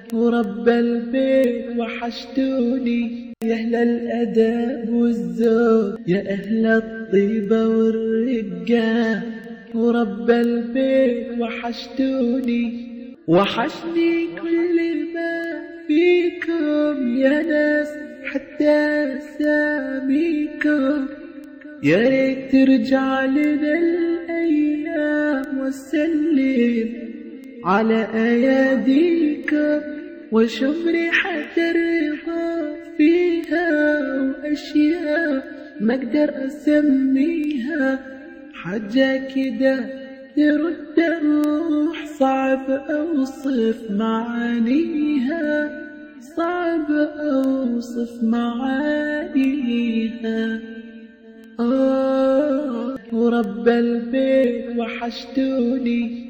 ورب البيت وحشتوني يا أهل الأدب والذوق يا أهل الطيبة والرقة ورب البيت وحشتوني وحشني كل ما فيكم يا ناس حتى ساميكم يا ريت ترجع لنا الأيام وسلم على أياديكم وشوف ريحة الرضا فيها وأشياء ما أقدر أسميها حاجة كده ترد الروح صعب أوصف معانيها صعب أوصف معانيها آه ورب البيت وحشتوني